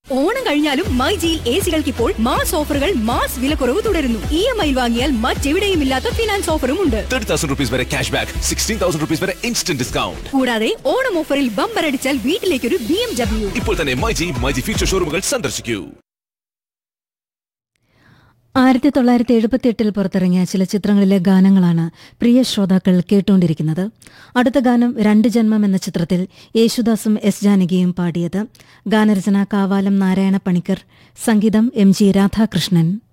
ഓണം കഴിഞ്ഞാലും മൈ ജിയിൽ എ സികൾക്ക് ഇപ്പോൾ മാസ് ഓഫറുകൾ മാസ് വിലക്കുറവ് തുടരുന്നു ഇ എം ഐ വാങ്ങിയാൽ മറ്റെവിടെയും ഇല്ലാത്ത ഫിനാൻസ് ഓഫറും ഉണ്ട് തേർട്ടി തൗസൻഡ് റുപ്പീസ് വരെ cash back sixteen thousand rupees വരെ ഇൻസ്റ്റന്റ് ഡിസ്കൗണ്ട് കൂടാതെ ഓണം ഓഫറിൽ ബമ്പർ അടിച്ചാൽ വീട്ടിലേക്കൊരു ബി എം ഡബ്ല്യു ഇപ്പോൾ തന്നെ മൈജി മൈജി ഫ്യൂച്ചർ ഷോറൂമുകൾ സന്ദർശിക്കൂ ആയിരത്തി തൊള്ളായിരത്തി എഴുപത്തിയെട്ടിൽ പുറത്തിറങ്ങിയ ചില ചിത്രങ്ങളിലെ ഗാനങ്ങളാണ് പ്രിയ ശ്രോതാക്കൾ കേട്ടുകൊണ്ടിരിക്കുന്നത് അടുത്ത ഗാനം രണ്ട് ജന്മം എന്ന ചിത്രത്തിൽ യേശുദാസും എസ് ജാനകിയും പാടിയത് ഗാനരചന കാവാലം നാരായണ പണിക്കർ സംഗീതം എം ജി രാധാകൃഷ്ണൻ